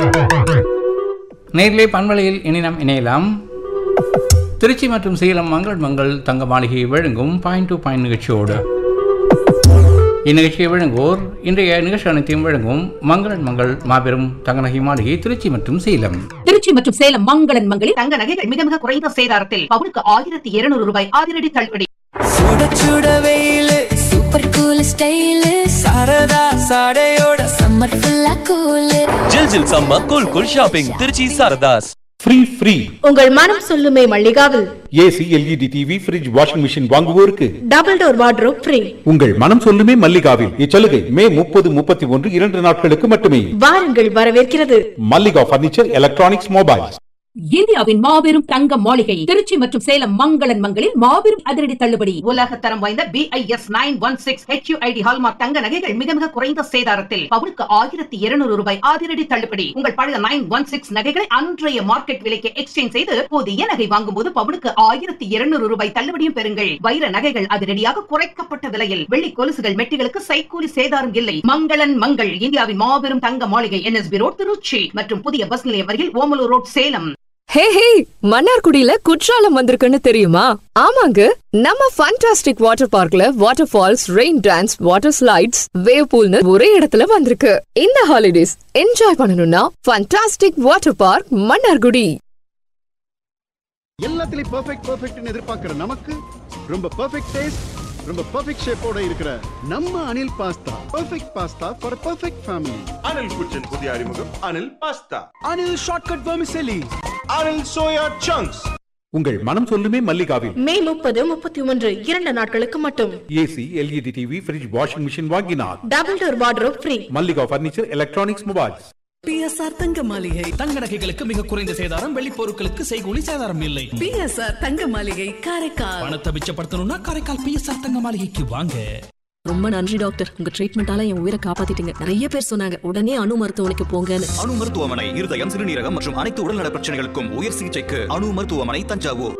நேரிலே பண்பலையில் இனி நாம் இணையலாம் திருச்சி மற்றும் சேலம் மங்கள் மங்கள் தங்க மாளிகை வழங்கும் பாயிண்ட் டு பாயிண்ட் நிகழ்ச்சியோடு இந்நிகழ்ச்சியை வழங்குவோர் இன்றைய நிகழ்ச்சி அனைத்தையும் வழங்கும் மங்களன் மங்கள் மாபெரும் தங்கநகை மாளிகை திருச்சி மற்றும் சேலம் திருச்சி மற்றும் சேலம் மங்களன் மங்களில் தங்க நகைகள் மிக மிக குறைந்த சேதாரத்தில் பவுனுக்கு ஆயிரத்தி இருநூறு ரூபாய் அதிரடி தள்ளுபடி சுட சுட வெயிலு சூப்பர் கூல் ஸ்டைலு சரதா சாடையோட சம்மர் ஃபுல்லா கூலு ஜில் ஜில் சம்ம cool cool shopping Trichy Saradhas free free உங்கள் மனம் சொல்லுமே மல்லிகாவில் AC LED TV fridge washing machine வாங்குவோருக்கு டபுள் டோர் வார்ட்ரோப் ஃப்ரீ உங்கள் மனம் சொல்லுமே மல்லிகாவில் இச்சலுகை மே முப்பது முப்பத்தி ஒன்று இரண்டு நாட்களுக்கு மட்டுமே வாருங்கள் வரவேற்கிறது மல்லிகா பர்னிச்சர் எலக்ட்ரானிக்ஸ் மொபைல்ஸ் இந்தியாவின் மாபெரும் தங்க மாளிகை திருச்சி மற்றும் சேலம் மங்களன் மங்களில் மாபெரும் அதிரடி தள்ளுபடி உலக தரம் வாய்ந்த BIS nine one six HUID hallmark தங்க நகைகள் மிக மிக குறைந்த சேதாரத்தில் பவுனுக்கு ஆயிரத்தி இருநூறு ரூபாய் அதிரடி தள்ளுபடி உங்கள் பழைய நைன் ஒன் சிக்ஸ் நகைகளை அன்றைய மார்க்கெட் விலைக்கு எக்ஸ்சேஞ்ச் செய்து புதிய நகை வாங்கும் போது பவுனுக்கு ஆயிரத்தி இருநூறு ரூபாய் தள்ளுபடியும் பெறுங்கள் வைர நகைகள் அதிரடியாக குறைக்கப்பட்ட விலையில் வெள்ளி கொலுசுகள் மெட்டிகளுக்கு சைக்கூலி சேதாரம் இல்லை மங்களன் மங்கள் இந்தியாவின் மாபெரும் தங்க மாளிகை என்எஸ்பி ரோட் திருச்சி மற்றும் புதிய பஸ் நிலையம் அருகில் Omalur road Salem hey hey மன்னார்குடியில குற்றாலம் வந்திருக்குன்னு தெரியுமா ஆமாங்க நம்ம ஃபண்டாஸ்டிக் வாட்டர் பார்க்ல water falls rain dance water slides wave பூல்னு ஒரே இடத்துல வந்திருக்கு இந்த ஹாலிடேஸ் என்ஜாய் பண்ணணும்னா ஃபண்டாஸ்டிக் வாட்டர் பார்க் மன்னார்குடி எல்லாத்துலயும் பெர்ஃபெக்ட் பெர்ஃபெக்ட்னு எதிர்பார்க்கிற நமக்கு ரொம்ப பெர்ஃபெக்ட் டேஸ்ட் ரொம்ப பெர்ஃபெக்ட் ஷேப்போட இருக்கிற நம்ம Anil pasta perfect pasta for perfect family Anil kitchen புதிய அறிமுகம் Anil pasta Anil shortcut vermicelli Anil soya chunks உங்கள் மனம் சொல்லுமே மல்லிகாவில் மே முப்பது முப்பத்தி ஒன்று இரண்டு நாட்களுக்கு மட்டும் AC LED TV fridge washing machine வாங்கினார் double door wardrobe free Mallika furniture electronics mobiles BSR தங்க மாளிகை தங்க நகைகளுக்கு மிக குறைந்த சேதாரம் வெள்ளி பொருட்களுக்கு செய்கூலி சேதாரம் இல்லை பிஎஸ்ஆர் தங்க மாளிகை காரைக்கால் பணத்தை மிச்சப்படுத்தணும்னா காரைக்கால் பிஎஸ்ஆர் தங்க மாளிகைக்கு வாங்க ரொம்ப நன்றி டாக்டர் உங்க ட்ரீட்மெண்டால என் உயிரை காப்பாத்திட்டீங்க நிறைய பேர் சொன்னாங்க உடனே அணு மருத்துவமனைக்கு போங்கன்னு அணு மருத்துவமனை இருதயம் சிறுநீரகம் மற்றும் அனைத்து உடல்நல பிரச்சனைகளுக்கும் உயர் சிகிச்சைக்கு அணு மருத்துவமனை தஞ்சாவூர்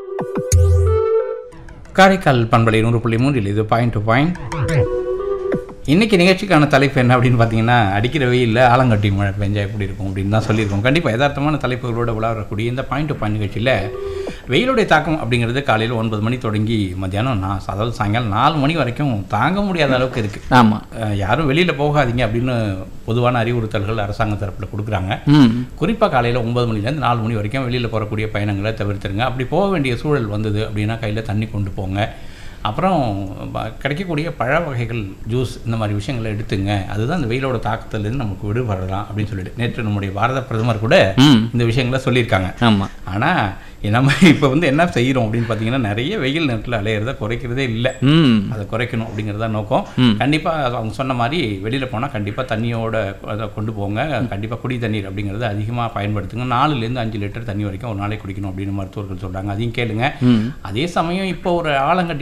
காரைக்கால் பண்பலை நூறு புள்ளி மூன்றில் இது பாயிண்ட் டு பாயிண்ட் இன்னைக்கு நிகழ்ச்சிக்கான தலைப்பு என்ன அப்படின்னு பார்த்தீங்கன்னா அடிக்கிற வெயிலில் ஆலங்கட்டி மழை பெஞ்சா எப்படி இருக்கும் அப்படின்னு தான் சொல்லியிருக்கோம் கண்டிப்பாக யதார்த்தமான தலைப்புகளோட உலாவரக்கூடிய இந்த பாயிண்ட் டு பாயிண்ட் நிகழ்ச்சியில் வெயிலுடைய தாக்கம் அப்படிங்கிறது காலையில் ஒன்பது மணி தொடங்கி மத்தியானம் நான் அதாவது சாயங்காலம் நாலு மணி வரைக்கும் தாங்க முடியாத அளவுக்கு இருக்குது ஆமாம் யாரும் வெளியில் போகாதீங்க அப்படின்னு பொதுவான அறிவுறுத்தல்கள் அரசாங்க தரப்பில் கொடுக்குறாங்க ம் குறிப்பாக காலையில் ஒன்பது மணிலேருந்து நாலு மணி வரைக்கும் வெளியில் போகக்கூடிய பயணங்களை தவிர்த்துருங்க அப்படி போக வேண்டிய சூழல் வந்தது அப்படின்னா கையில் தண்ணி கொண்டு போங்க அப்புறம் ப- கிடைக்கக்கூடிய பழ வகைகள் ஜூஸ் இந்த மாதிரி விஷயங்களை எடுத்துங்க அதுதான் இந்த வெயிலோட தாக்கத்திலிருந்து நமக்கு விடுபடலாம் அப்படின்னு சொல்லிட்டு நேற்று நம்முடைய பாரத பிரதமர் கூட ம் இந்த விஷயங்களை சொல்லியிருக்காங்க ஆமாம் ஆனால் நம்ம இப்போ வந்து என்ன செய்கிறோம் அப்படின்னு பார்த்தீங்கன்னா நிறைய வெயில் நேரத்தில் அலையிறத குறைக்கிறதே இல்லை ம் அதை குறைக்கணும் அப்படிங்கிறதா நோக்கம் ம். கண்டிப்பாக அவங்க சொன்ன மாதிரி வெளியில் போனால் கண்டிப்பாக தண்ணியோட அதை கொண்டு போங்க கண்டிப்பாக குடி தண்ணீர் அப்படிங்கிறத அதிகமாக பயன்படுத்துங்க நாலுலேருந்து அஞ்சு லிட்டர் தண்ணி வரைக்கும் ஒரு நாளைக்கு குடிக்கணும் அப்படின்னு மருத்துவர்கள் சொல்கிறாங்க அதையும் கேளுங்க ம் அதே சமயம் இப்போ ஒரு ஆலங்கட்டி